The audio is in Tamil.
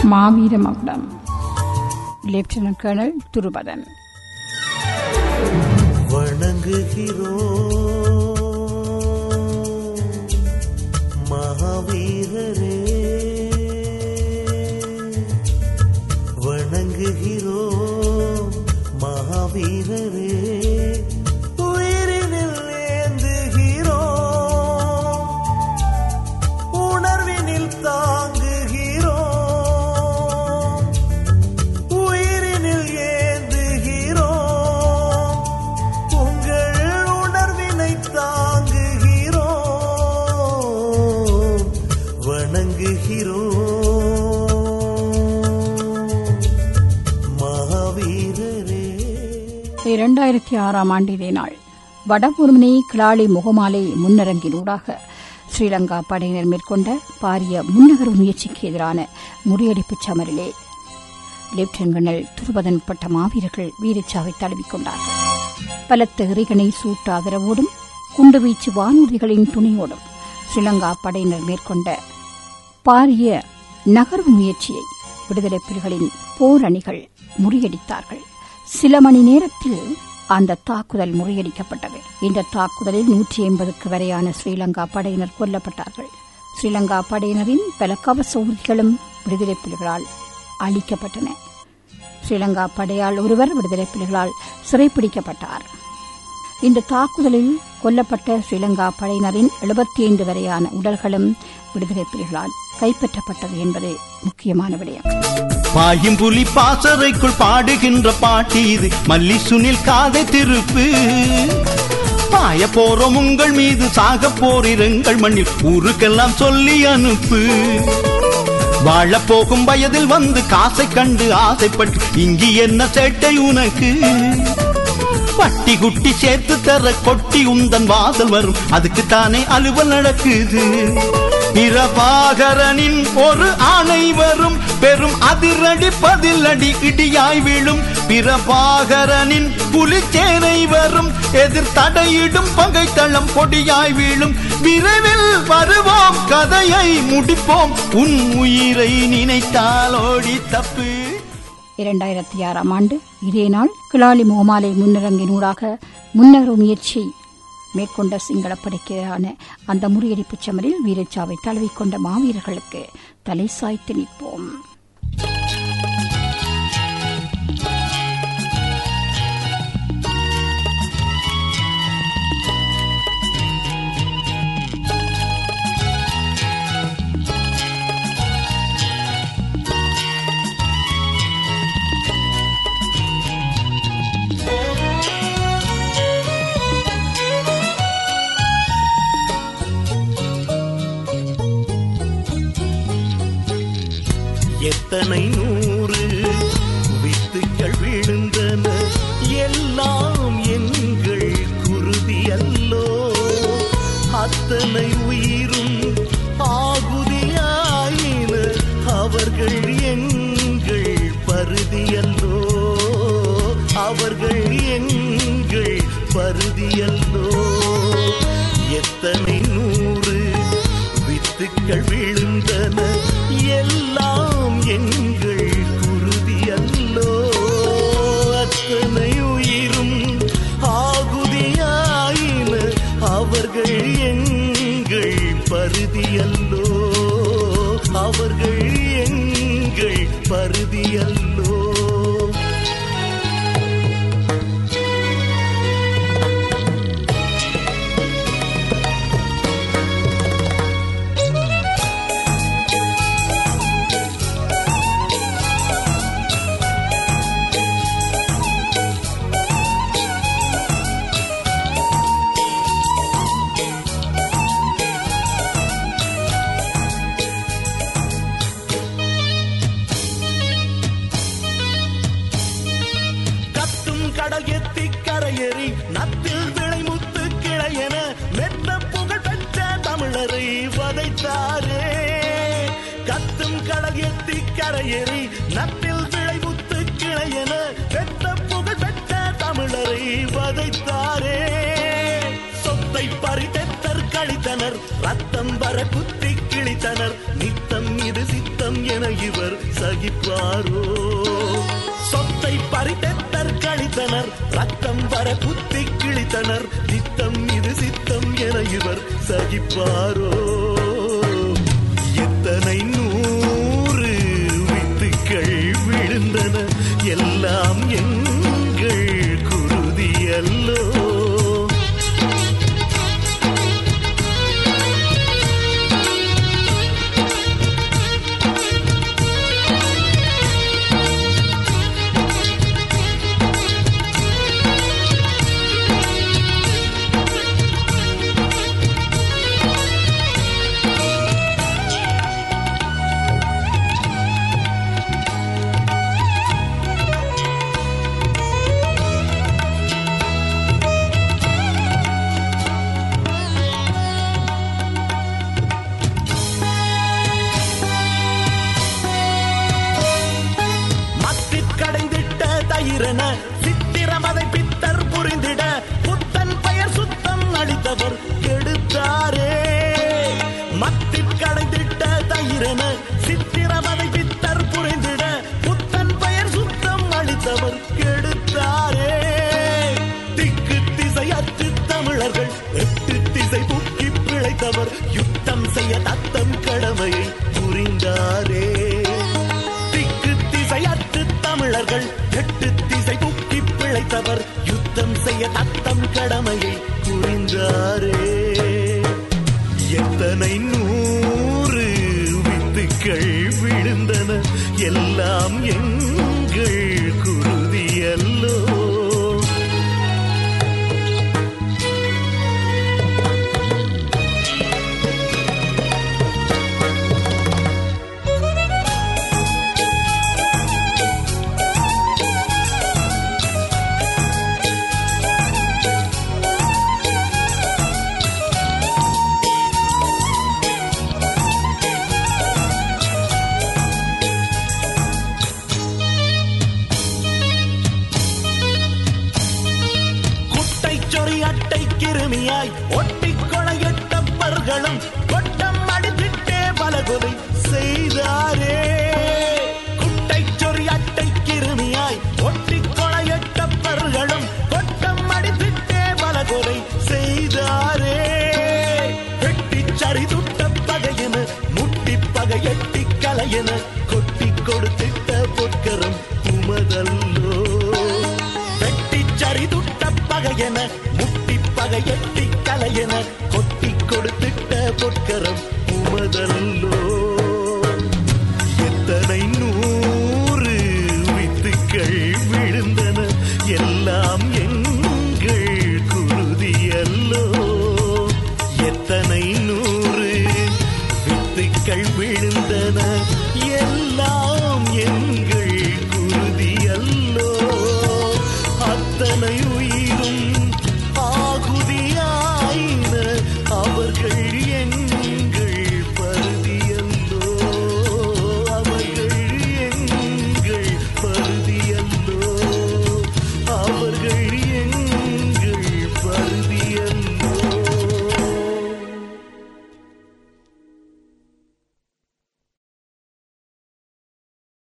மாவீர மகுடம் லெப்டினன்ட் கர்னல் துருபதன் வணங்குகிறோம் மகாவீரரே வணங்குகிறோம் மகாவீரரே உயிரினில் ஏந்துகிறோம் உணர்வினில் தாங்குகிறோம் உயிரினில் ஏந்துகிறோம் உங்கள் உணர்வினை தாங்குகிறோம் வணங்குகிறோம் மகாவீரரே இரண்டாயிரத்தி ஆறாம் ஆண்டு இதே நாள் வடபூர்மனி கிளாலி முகமாலை முன்னரங்கினூடாக ஸ்ரீலங்கா படையினர் மேற்கொண்ட பாரிய முன்னகர்வு முயற்சிக்கு எதிரான முறியடிப்புச் சமரிலே லெப்டினன்ட் கர்னல் துருபதன் உட்பட்ட மாவீரர்கள் வீரச்சாவை தழுவிக்கொண்டார்கள் பலத்த எறிகணை சூட்டு ஆதரவோடும் குண்டுவீச்சு வானூர்திகளின் துணையோடும் ஸ்ரீலங்கா படையினர் மேற்கொண்ட பாரிய நகர்வு முயற்சியை விடுதலை புலிகளின் போர் அணிகள் முறியடித்தார்கள் சில மணி நேரத்தில் அந்த தாக்குதல் முறியடிக்கப்பட்டது இந்த தாக்குதலில் நூற்றி ஐம்பதுக்கு வரையான ஸ்ரீலங்கா படையினர் கொல்லப்பட்டார்கள் ஸ்ரீலங்கா படையினரின் பல கவச ஊர்திகளும் விடுதலை புலிகளால் அழிக்கப்பட்டன ஸ்ரீலங்கா படையால் ஒருவர் விடுதலை புலிகளால் சிறைப்பிடிக்கப்பட்டார் இந்த தாக்குதலில் கொல்லப்பட்ட ஸ்ரீலங்கா படையினரின் எழுபத்தி ஐந்து வரையான உடல்களும் விடுதலை புலிகளால் கைப்பற்றப்பட்டது என்பது முக்கியமான விடயம் பாயும் புலி பாசறைக்குள் பாடுகின்ற பாட்டு இது மல்லி சுனில் காதை திருப்பு பாய போறோம் உங்கள் மீது சாக போரிருங்கள் மண்ணில் ஊருக்கெல்லாம் சொல்லி அனுப்பு வாழ போகும் வயதில் வந்து காசை கண்டு ஆசைப்பட்டு இங்கு என்ன சேட்டை உனக்கு வட்டி குட்டி சேர்த்து தர கொட்டி உந்தன் வாசல் வரும் அதுக்கு தானே அலுவல் நடக்குது பிரபாகரனின் ஒரு ஆணை வரும் பெரும் அதிரடி பதிலடி இடியாய் விழும் பிரபாகரனின் புலிச்சேனை வரும் எதிர் தடையிடும் பகைத்தளம் கொடியாய் வீழும் விரைவில் வருவோம் கதையை முடிப்போம் உன் உயிரை நினைத்தால் ஓடி தப்பு இரண்டாயிரத்தி ஆறாம் ஆண்டு இதே நாள் கிளாலி முகமாலை முன்னரங்கினூடாக முன்னகர்வு முயற்சி மேற்கொண்ட சிங்களப்படைக்கு எதிரான அந்த முறியடிப்புச் சமரில் வீரச்சாவை தழுவிக்கொண்ட மாவீரர்களுக்கு தலை சாய்த்து நிற்போம் எத்தனை நூறு வித்துக்கள் விழுந்தன எல்லாம் எங்கள் குருதி அல்லோ அத்தனை உயிரும் ஆகுதியாயின அவர்கள் எங்கள் பருதி அல்லோ அவர்கள் எங்கள் பருதி அல்லோ எத்தனை நூறு வித்துக்கள் விழுந்தன எல்லாம் எங்கள் குருதி அல்லோ அத்தனை உயிரும் ஆகுதியாயின அவர்கள் எங்கள் பருதி அல்லோ அவர்கள் எங்கள் பருதி அல்லோ கத்தும் கடல் எத்தி கரையேறி நத்தில் விளைமுத்து கிளையென மெத்த புகழ் பெற்ற தமிழரை வதைத்தாரே கத்தும் கடல் எத்தி கரையேறி நத்தில் விளைமுத்து கிளையென மெத்த புகழ் பெற்ற தமிழரை வதைத்தாரே சொத்தை பறித்தெத்தர் கழித்தனர் ரத்தம் வர குத்தி கிழித்தனர் நித்தம் இது சித்தம் என இவர் சகிப்பாரோ சொத்தை பறித்தெத்தர் கழித்தனர் ரத்தம் வர குத்தி கிழித்தனர் நித்தம் இது சித்தம் என இவர் சகிப்பாரோ எத்தனை நூறு வித்துக்கள் விழுந்தன எல்லாம் எங்கள் குருதி அல்லோ மத்திக் கடைந்திட்ட தயிரென சித்திரமதை பித்தர் புரிந்திட புத்தன் பெயர் சுத்தம் அளித்தவர் கெடுத்தாரே மத்திக் கடைந்திட்ட தயிரென சித்திரமதை பித்தர் புரிந்திட புத்தன் பெயர் சுத்தம் அளித்தவர் கெடுத்தாரே திக்கு திசையற்று தமிழர்கள் எட்டு திசை புக்கி பிழைத்தவர் யுத்தம் செய்ய தத்தம் கடமையை புரிந்தாரே திக்கு திசையற்று தமிழர்கள் எட்டு திசை புக்கி பிழைத்தவர் யுத்தம் செய்ய தத்தம் கடமையை புரிந்தாரே எத்தனை நூறு வித்துக்கள் விழுந்தன எல்லாம் எங்கள் குருதி அல்லோ குட்டை சொறி அட்டை கிருமியாய் ஒட்டி கொலையிட்டப்பர்களும் கொட்டம் அடித்திட்டே பலகொலை செய்தாரே குட்டை சொறி அட்டை கிருமியாய் ஒட்டி கொலையிட்டப்பர்களும் கொட்டம் அடித்திட்டே பலகொலை செய்தாரே வெட்டி சரிதுட்ட பகையென முட்டி பகையட்டி கலையென கொட்டி கொடுத்திட்ட பொற்கரம் உமதல்லோ வெட்டி சரிதுட்ட பகையென முட்டி பகையட்டி கலையென கொட்டி கொடுத்திட்ட பொற்கரம் உமதல்லோ எத்தனை நூறு வித்துக்கள் விழுந்தன எல்லாம் எங்கள் குருதி அல்லோ எத்தனை நூறு வித்துக்கள் விழுந்தன